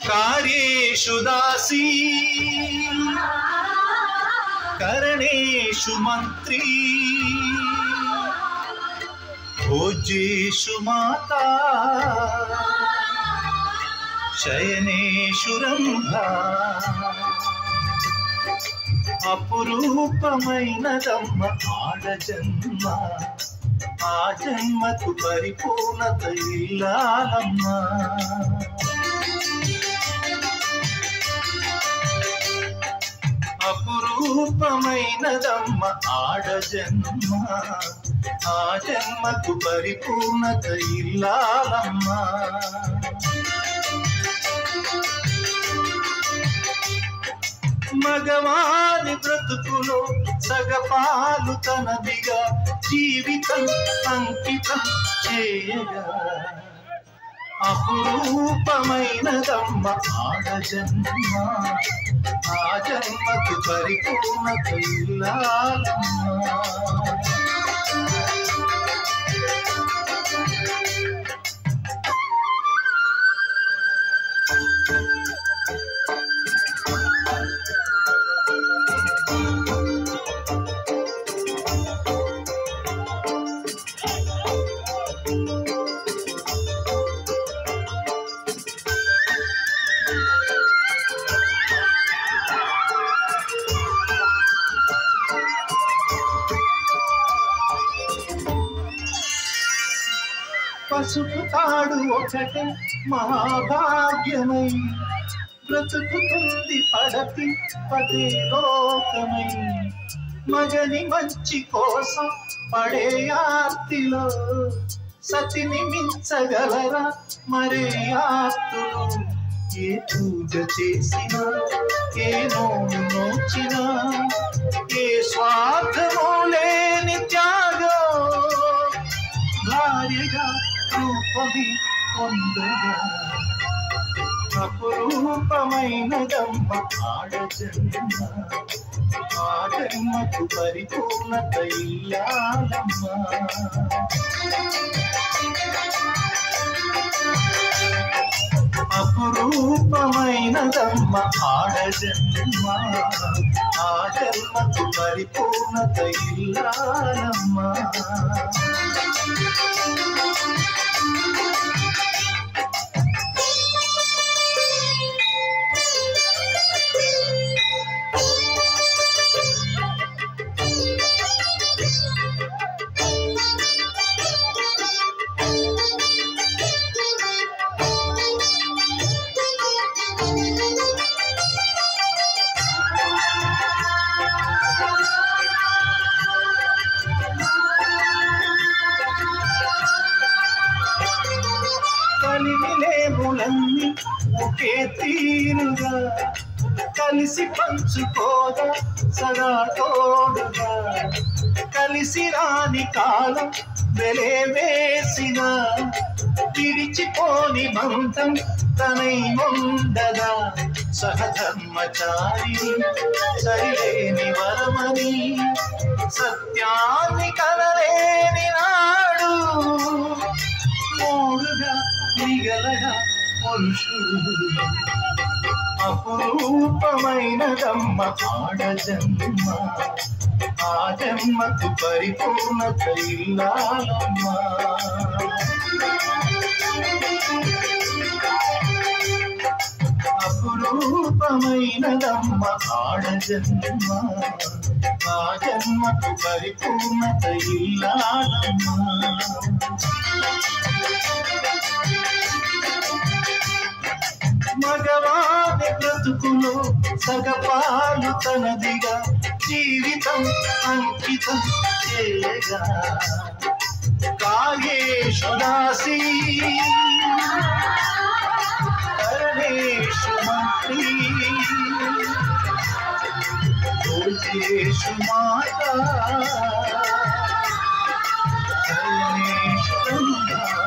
कार्येषु दासी करणेषु मन्त्री भोज्येषु माता శయనేషు రంభ అపురూపమైనదమ్మ ఆడ జన్మ ఆ జన్మకు పరిపూర్ణత ఇల్లాలమ్మ అపురూపమైనదమ్మ ఆడ జన్మ ఆ జన్మకు పరిపూర్ణత ఇల్లాలమ్మ మగవాని బ్రతుకులో సగపాలు తనదిగా జీవితం అంకితం చేయగా అపురూపమైనదమ్మ ఆడ జన్మ ఆ జన్మకి పరిపూర్ణత ఇల్లాలమ్మ పసుపు తాడు ఒకటే మహాభాగ్యమై బ్రతుకుతుంది పడతి పదే లోకమై మగని మంచి కోసం పడే ఆర్తిలో సతిని మించగలరా మరే ఆర్తులు ఏ పూజ చేసినా ఏ నోము నోచినా ఏ స్వార్థమో లేని త్యాగం భార్యగా రూపమి పొందగా అపురూపమైనదమ్మ ఆడ జన్మ ఆ జన్మకు పరిపూర్ణత ఇల్లాలమ్మ అపురూపమైనదమ్మ ఆడ జన్మ ఆ జన్మకు పరిపూర్ణత ఇల్లాలమ్మ కలిమిలేములన్నీ ఒకే తీరుగా కలిసి పంచుకోగా సదా తోడుగా కలిసి రాని కాలం వెలే వేసిన విడిచిపోని బంధం తనై ఉండగా సహధర్మచారి సరిలేని వరమని సత్యాన్ని కలలేని నాడు మూడుగా మిగలగా పురుషుడు అపురూపమైనదమ్మ ఆడ జన్మ ఆ జన్మకు పరిపూర్ణత ఇల్లాలమ్మ అపురూపమైనదమ్మ ఆడ జన్మ ఆ జన్మకు పరిపూర్ణత ఇల్లాలమ్మ మగవాని బ్రతుకులో సగపాలు తనదిగా జీవితం అంకితం చేయగా కాయేషు దాసి కరణేషు మంత్రి పూజేషు మాతా శయనేషు రంగా